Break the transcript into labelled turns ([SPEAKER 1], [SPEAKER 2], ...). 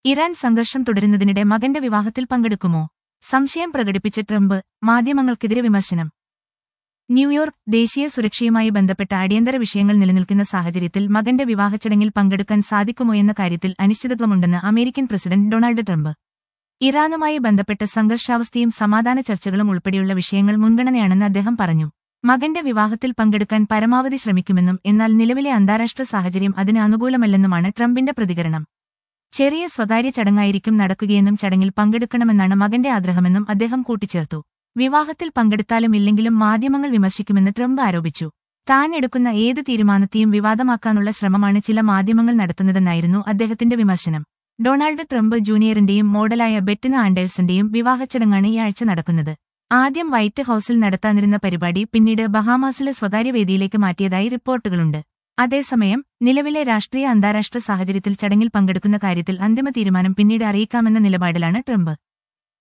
[SPEAKER 1] Iran സംഘർഷം തുടരുന്നതിനിടെ മകന്റെ വിവാഹത്തിൽ പങ്കെടുക്കുമോ സംശയം പ്രകടിപ്പിച്ച ട്രംപ് മാധ്യമങ്ങൾക്കെതിരെ വിമർശനം ന്യൂയോർക്ക് ദേശീയ സുരക്ഷയുമായി ബന്ധപ്പെട്ട അടിയന്തര വിഷയങ്ങൾ നിലനിൽക്കുന്ന സാഹചര്യത്തിൽ മകന്റെ വിവാഹച്ചടങ്ങിൽ പങ്കെടുക്കാൻ സാധിക്കുമോ എന്ന കാര്യത്തിൽ അനിശ്ചിതത്വമുണ്ടെന്ന് അമേരിക്കൻ പ്രസിഡന്റ് ഡൊണാൾഡ് ട്രംപ് ഇറാനുമായി ബന്ധപ്പെട്ട സംഘർഷാവസ്ഥയും സമാധാന ചർച്ചകളും ഉൾപ്പെടെയുള്ള വിഷയങ്ങൾ മുൻഗണനയാണെന്ന് അദ്ദേഹം പറഞ്ഞു മകന്റെ വിവാഹത്തിൽ പങ്കെടുക്കാൻ പരമാവധി ശ്രമിക്കുമെന്നും എന്നാൽ നിലവിലെ അന്താരാഷ്ട്ര സാഹചര്യം അതിന് അനുകൂലമല്ലെന്നുമാണ് ട്രംപിന്റെ പ്രതികരണം ചെറിയ സ്വകാര്യ ചടങ്ങായിരിക്കും നടക്കുകയെന്നും ചടങ്ങിൽ പങ്കെടുക്കണമെന്നാണ് മകന്റെ ആഗ്രഹമെന്നും അദ്ദേഹം കൂട്ടിച്ചേർത്തു വിവാഹത്തിൽ പങ്കെടുത്താലും ഇല്ലെങ്കിലും മാധ്യമങ്ങൾ വിമർശിക്കുമെന്ന് ട്രംപ് ആരോപിച്ചു താൻ എടുക്കുന്ന ഏത് തീരുമാനത്തെയും വിവാദമാക്കാനുള്ള ശ്രമമാണ് ചില മാധ്യമങ്ങൾ നടത്തുന്നതെന്നായിരുന്നു അദ്ദേഹത്തിന്റെ വിമർശനം ഡൊണാൾഡ് ട്രംപ് ജൂനിയറിന്റെയും മോഡലായ ബെറ്റിന ആൻഡേഴ്സന്റെയും വിവാഹച്ചടങ്ങാണ് ഈ ആഴ്ച നടക്കുന്നത് ആദ്യം വൈറ്റ് ഹൌസിൽ നടത്താനിരുന്ന പരിപാടി പിന്നീട് ബഹാമാസിലെ സ്വകാര്യ വേദിയിലേക്ക് മാറ്റിയതായി റിപ്പോർട്ടുകളുണ്ട് അതേസമയം നിലവിലെ രാഷ്ട്രീയ അന്താരാഷ്ട്ര സാഹചര്യത്തിൽ ചടങ്ങിൽ പങ്കെടുക്കുന്ന കാര്യത്തിൽ അന്തിമ തീരുമാനം പിന്നീട് അറിയിക്കാമെന്ന നിലപാടിലാണ് ട്രംപ്